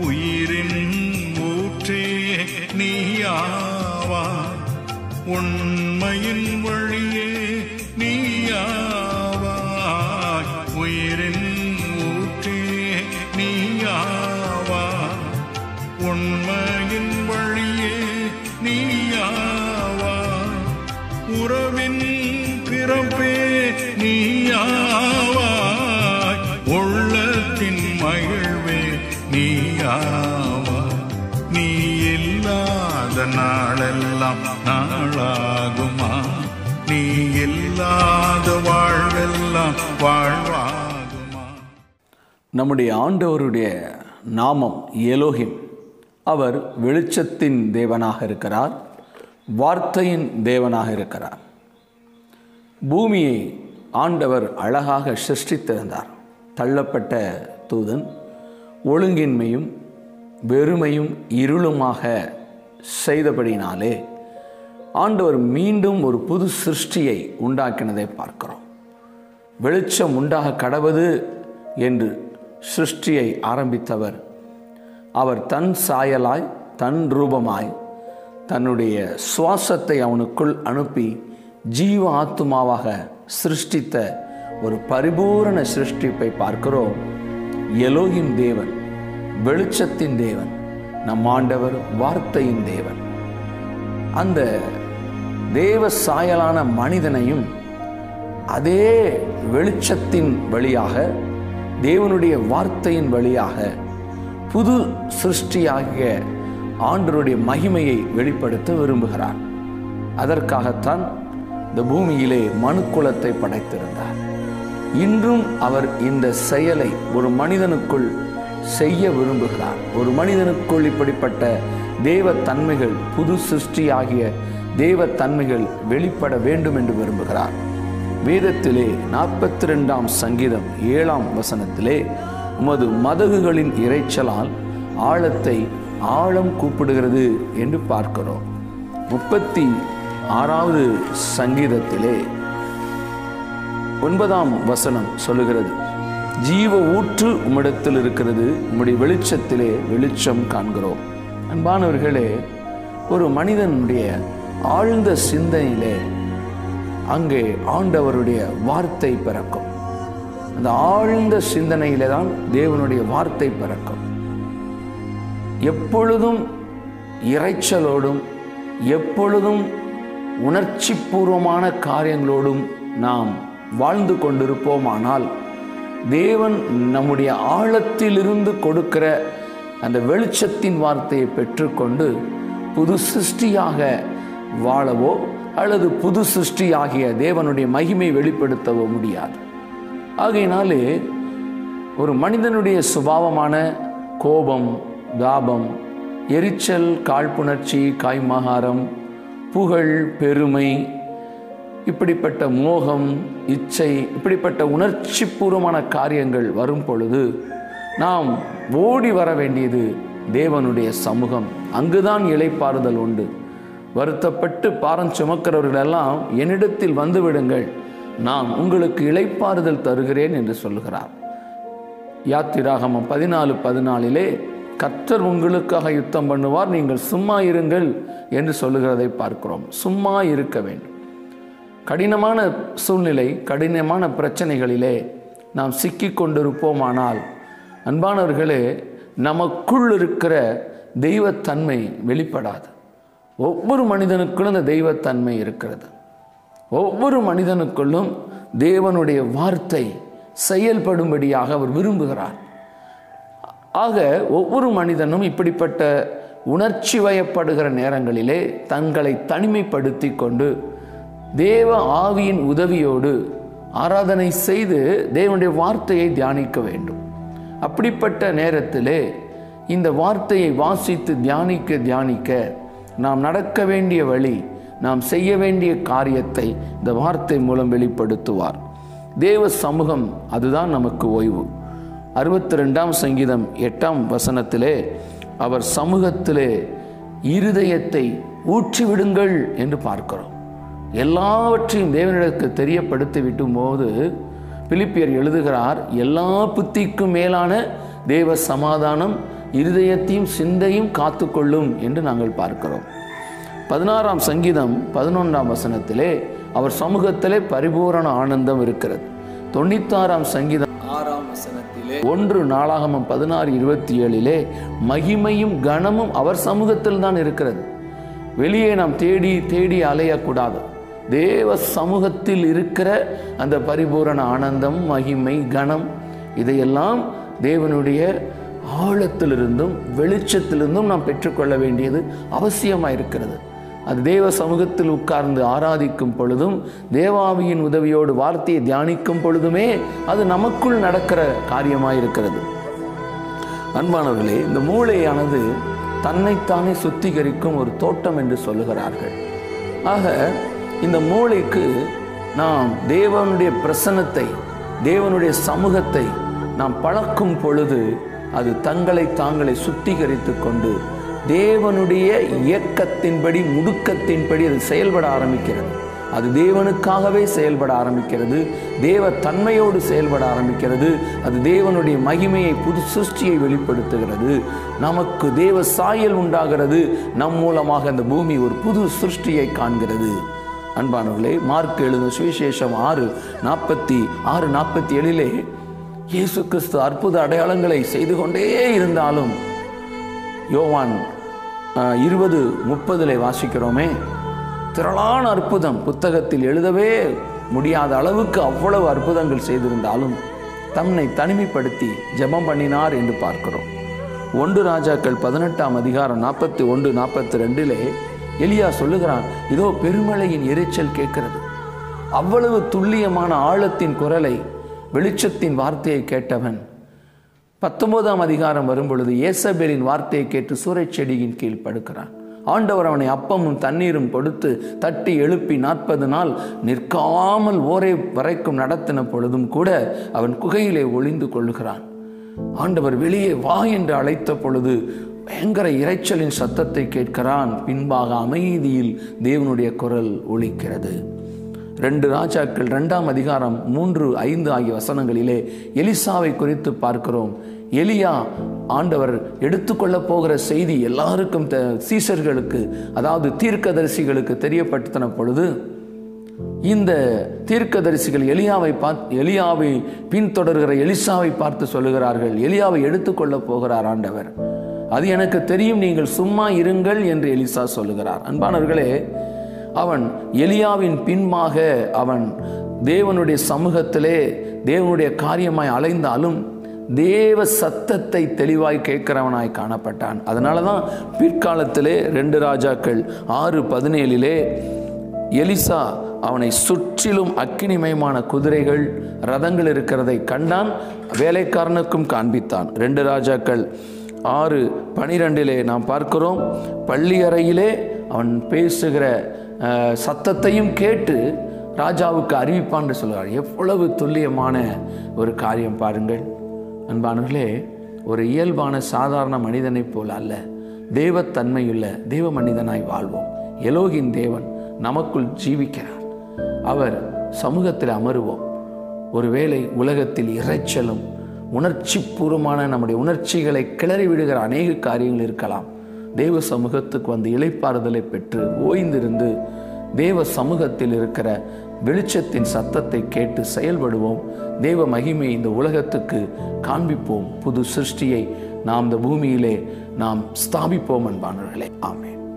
உயிரின் ஊற்றே நீயாவா உண்மையின் வழியே நீயாவாய் உயிரின் ஊற்றே நீயாவா உண்மையின் வழியே நீயாவா உறவின் பிறப்பே நீயாவாய் உள்ளத்தின் மகிழ்வே நீயாவா நீ இல்லாத நாளெல்லாம் நாளாகுமா நீ இல்லாத வாழ்வெல்லாம் வாழ்வாகுமா நம்முடைய ஆண்டவருடைய நாமம் எலோஹிம் அவர் வெளிச்சத்தின் தேவனாக இருக்கிறார் வார்த்தையின் தேவனாக இருக்கிறார் பூமியை ஆண்டவர் அழகாக சிருஷ்டித்திருந்தார் தள்ளப்பட்ட தூதன் ஒழுங்கின்மையும் வெறுமையும் இருளுமாக செய்தபடினாலே ஆண்டவர் மீண்டும் ஒரு புது சிருஷ்டியை உண்டாக்கினதை பார்க்கிறோம் வெளிச்சம் உண்டாக கடவது என்று சிருஷ்டியை ஆரம்பித்தவர் அவர் தன் சாயலாய் தன் ரூபமாய் தன்னுடைய சுவாசத்தை அவனுக்குள் அனுப்பி ஜீவ ஆத்துமாவாக சிருஷ்டித்த ஒரு பரிபூரண சிருஷ்டிப்பை பார்க்கிறோம் எலோகிம் தேவன் வெளிச்சத்தின் தேவன் நம் ஆண்டவர் வார்த்தையின் தேவன் அந்த தேவ சாயலான மனிதனையும் அதே வெளிச்சத்தின் வழியாக தேவனுடைய வார்த்தையின் வழியாக புது சிருஷ்டியாகிய ஆண்டருடைய மகிமையை வெளிப்படுத்த விரும்புகிறார் அதற்காகத்தான் இந்த பூமியிலே மனுக்குலத்தை படைத்திருந்தார் இன்றும் அவர் இந்த செயலை ஒரு மனிதனுக்குள் செய்ய விரும்புகிறார் ஒரு மனிதனுக்குள் இப்படிப்பட்ட தேவ தன்மைகள் புது சிருஷ்டியாகிய தேவ தன்மைகள் வெளிப்பட வேண்டும் என்று விரும்புகிறார் வேதத்திலே நாற்பத்தி ரெண்டாம் சங்கீதம் ஏழாம் வசனத்திலே உமது மதகுகளின் இரைச்சலால் ஆழத்தை ஆழம் கூப்பிடுகிறது என்று பார்க்கிறோம் முப்பத்தி ஆறாவது சங்கீதத்திலே ஒன்பதாம் வசனம் சொல்லுகிறது ஜீவ ஊற்று உம்மிடத்தில் இருக்கிறது உம்முடைய வெளிச்சத்திலே வெளிச்சம் காண்கிறோம் அன்பானவர்களே ஒரு மனிதனுடைய ஆழ்ந்த சிந்தனையிலே அங்கே ஆண்டவருடைய வார்த்தை பிறக்கும் அந்த ஆழ்ந்த சிந்தனையிலே தான் தேவனுடைய வார்த்தை பிறக்கும் எப்பொழுதும் இறைச்சலோடும் எப்பொழுதும் உணர்ச்சிபூர்வமான காரியங்களோடும் நாம் வாழ்ந்து கொண்டிருப்போமானால் தேவன் நம்முடைய ஆழத்திலிருந்து கொடுக்கிற அந்த வெளிச்சத்தின் வார்த்தையை பெற்றுக்கொண்டு புது சிருஷ்டியாக வாழவோ அல்லது புது சிருஷ்டியாகிய தேவனுடைய மகிமை வெளிப்படுத்தவோ முடியாது ஆகையினாலே ஒரு மனிதனுடைய சுபாவமான கோபம் தாபம் எரிச்சல் காழ்ப்புணர்ச்சி காய்மகாரம் புகழ் பெருமை இப்படிப்பட்ட மோகம் இச்சை இப்படிப்பட்ட உணர்ச்சிபூர்வமான காரியங்கள் வரும் பொழுது நாம் ஓடி வர வேண்டியது தேவனுடைய சமூகம் அங்குதான் இளைப்பாறுதல் உண்டு வருத்தப்பட்டு பாரம் சுமக்கிறவர்களெல்லாம் என்னிடத்தில் வந்துவிடுங்கள் நான் உங்களுக்கு இளைப்பாறுதல் தருகிறேன் என்று சொல்லுகிறார் யாத்திராகமம் பதினாலு பதினாலிலே கர்த்தர் உங்களுக்காக யுத்தம் பண்ணுவார் நீங்கள் சும்மா இருங்கள் என்று சொல்லுகிறதை பார்க்கிறோம் சும்மா இருக்க வேண்டும் கடினமான சூழ்நிலை கடினமான பிரச்சனைகளிலே நாம் சிக்கி கொண்டிருப்போமானால் அன்பானவர்களே நமக்குள் இருக்கிற தெய்வத்தன்மை வெளிப்படாது ஒவ்வொரு மனிதனுக்குள்ளும் அந்த தெய்வத்தன்மை இருக்கிறது ஒவ்வொரு மனிதனுக்குள்ளும் தேவனுடைய வார்த்தை செயல்படும்படியாக அவர் விரும்புகிறார் ஆக ஒவ்வொரு மனிதனும் இப்படிப்பட்ட உணர்ச்சி வயப்படுகிற நேரங்களிலே தங்களை தனிமைப்படுத்தி கொண்டு தேவ ஆவியின் உதவியோடு ஆராதனை செய்து தேவனுடைய வார்த்தையை தியானிக்க வேண்டும் அப்படிப்பட்ட நேரத்திலே இந்த வார்த்தையை வாசித்து தியானிக்க தியானிக்க நாம் நடக்க வேண்டிய வழி நாம் செய்ய வேண்டிய காரியத்தை இந்த வார்த்தை மூலம் வெளிப்படுத்துவார் தேவ சமூகம் அதுதான் நமக்கு ஓய்வு அறுபத்தி ரெண்டாம் சங்கீதம் எட்டாம் வசனத்திலே அவர் சமூகத்திலே இருதயத்தை ஊற்றிவிடுங்கள் என்று பார்க்கிறோம் எல்லாவற்றையும் தேவனிடத்துக்கு தெரியப்படுத்தி விட்டும் போது பிலிப்பியர் எழுதுகிறார் எல்லா புத்திக்கும் மேலான தேவ சமாதானம் இருதயத்தையும் சிந்தையும் காத்துக்கொள்ளும் என்று நாங்கள் பார்க்கிறோம் பதினாறாம் சங்கீதம் பதினொன்றாம் வசனத்திலே அவர் சமூகத்திலே பரிபூரண ஆனந்தம் இருக்கிறது தொண்ணூத்தாறாம் சங்கீதம் ஆறாம் வசனத்திலே ஒன்று நாளாகமம் பதினாறு இருபத்தி ஏழிலே மகிமையும் கனமும் அவர் சமூகத்தில் தான் இருக்கிறது வெளியே நாம் தேடி தேடி அலையக்கூடாது தேவ சமூகத்தில் இருக்கிற அந்த பரிபூரண ஆனந்தம் மகிமை கனம் இதையெல்லாம் தேவனுடைய ஆழத்திலிருந்தும் வெளிச்சத்திலிருந்தும் நாம் பெற்றுக்கொள்ள வேண்டியது அவசியமாக இருக்கிறது அது தேவ சமூகத்தில் உட்கார்ந்து ஆராதிக்கும் பொழுதும் தேவாவியின் உதவியோடு வார்த்தையை தியானிக்கும் பொழுதுமே அது நமக்குள் நடக்கிற காரியமாக இருக்கிறது அன்பானவர்களே இந்த மூளையானது தன்னைத்தானே சுத்திகரிக்கும் ஒரு தோட்டம் என்று சொல்லுகிறார்கள் ஆக இந்த மூளைக்கு நாம் தேவனுடைய பிரசன்னத்தை தேவனுடைய சமூகத்தை நாம் பழக்கும் பொழுது அது தங்களை தாங்களை சுத்திகரித்து கொண்டு தேவனுடைய இயக்கத்தின்படி முடுக்கத்தின்படி அது செயல்பட ஆரம்பிக்கிறது அது தேவனுக்காகவே செயல்பட ஆரம்பிக்கிறது தேவ தன்மையோடு செயல்பட ஆரம்பிக்கிறது அது தேவனுடைய மகிமையை புது சிருஷ்டியை வெளிப்படுத்துகிறது நமக்கு தேவ சாயல் உண்டாகிறது நம் மூலமாக அந்த பூமி ஒரு புது சிருஷ்டியை காண்கிறது அன்பானவர்களே மார்க் எழுதும் சுவிசேஷம் ஆறு நாற்பத்தி ஆறு நாற்பத்தி ஏழிலே இயேசு கிறிஸ்து அற்புத அடையாளங்களை செய்து கொண்டே இருந்தாலும் யோவான் அஹ், இருபது முப்பதிலே வாசிக்கிறோமே திரளான அற்புதம் புத்தகத்தில் எழுதவே முடியாத அளவுக்கு அவ்வளவு அற்புதங்கள் செய்திருந்தாலும் தன்னை தனிமைப்படுத்தி ஜெபம் பண்ணினார் என்று பார்க்கிறோம் ஒன்று ராஜாக்கள் பதினெட்டாம் அதிகாரம் நாற்பத்தி ஒன்று நாற்பத்தி ரெண்டிலே எலியா சொல்லுகிறான் இதோ பெருமழையின் இரைச்சல் கேட்கிறது அவ்வளவு துல்லியமான ஆழத்தின் குரலை வெளிச்சத்தின் வார்த்தையை கேட்டவன் பத்தொன்பதாம் அதிகாரம் வரும் பொழுது ஏசபேலின் வார்த்தையை கேட்டு சூறைச் செடியின் கீழ் படுக்கிறான் ஆண்டவர் அவனை அப்பமும் தண்ணீரும் கொடுத்து தட்டி எழுப்பி நாற்பது நாள் நிற்காமல் ஓரை வரைக்கும் நடத்தின பொழுதும் கூட அவன் குகையிலே ஒளிந்து கொள்ளுகிறான் ஆண்டவர் வெளியே வா என்று அழைத்த பொழுது பயங்கர இரைச்சலின் சத்தத்தை கேட்கிறான் பின்பாக அமைதியில் தேவனுடைய குரல் ஒலிக்கிறது ரெண்டு ராஜாக்கள் ரெண்டாம் அதிகாரம் மூன்று ஐந்து ஆகிய வசனங்களிலே எலிசாவை குறித்து பார்க்கிறோம் எலியா ஆண்டவர் எடுத்துக்கொள்ள போகிற செய்தி எல்லாருக்கும் த- சீஷர்களுக்கு அதாவது தீர்க்கதரிசிகளுக்கு தெரியப்படுத்தின பொழுது இந்த தீர்க்கதரிசிகள் எலியாவை பார்த்து எலியாவை பின்தொடர்கிற எலிசாவை பார்த்து சொல்லுகிறார்கள் எலியாவை எடுத்துக்கொள்ள போகிறார் ஆண்டவர் அது எனக்கு தெரியும் நீங்கள் சும்மா இருங்கள் என்று எலிசா சொல்லுகிறார் அன்பானவர்களே அவன் எலியாவின் பின்பாக அவன் தேவனுடைய சமூகத்திலே தேவனுடைய காரியமாய் அலைந்தாலும் தேவ சத்தத்தை தெளிவாய் கேட்கிறவனாய் காணப்பட்டான் அதனால தான் பிற்காலத்திலே ரெண்டு ராஜாக்கள் ஆறு பதினேழிலே எலிசா அவனை சுற்றிலும் அக்கினிமயமான குதிரைகள் ரதங்கள் இருக்கிறதை கண்டான் வேலைக்காரனுக்கும் காண்பித்தான் ரெண்டு ராஜாக்கள் ஆறு பனிரெண்டிலே நாம் பார்க்கிறோம் பள்ளி அறையிலே அவன் பேசுகிற அஹ், சத்தத்தையும் கேட்டு ராஜாவுக்கு அறிவிப்பான் என்று சொல்கிறார் எவ்வளவு துல்லியமான ஒரு காரியம் பாருங்கள் அன்பானவர்களே ஒரு இயல்பான சாதாரண மனிதனைப் போல அல்ல தேவத்தன்மையுள்ள தேவ மனிதனாய் வாழ்வோம் எலோகின் தேவன் நமக்குள் ஜீவிக்கிறார் அவர் சமூகத்தில் அமருவோம் ஒருவேளை உலகத்தில் இரைச்சலும் உணர்ச்சிபூர்வமான நம்முடைய உணர்ச்சிகளை கிளறி விடுகிற அநேக காரியங்கள் இருக்கலாம் தேவ சமூகத்துக்கு வந்து இளைப்பாறுதலை பெற்று ஓய்ந்திருந்து தேவ சமூகத்தில் இருக்கிற வெளிச்சத்தின் சத்தத்தை கேட்டு செயல்படுவோம் தேவ மகிமையை இந்த உலகத்துக்கு காண்பிப்போம் புது சிருஷ்டியை நாம் இந்த பூமியிலே நாம் ஸ்தாபிப்போம் அன்பானவர்களே ஆமென்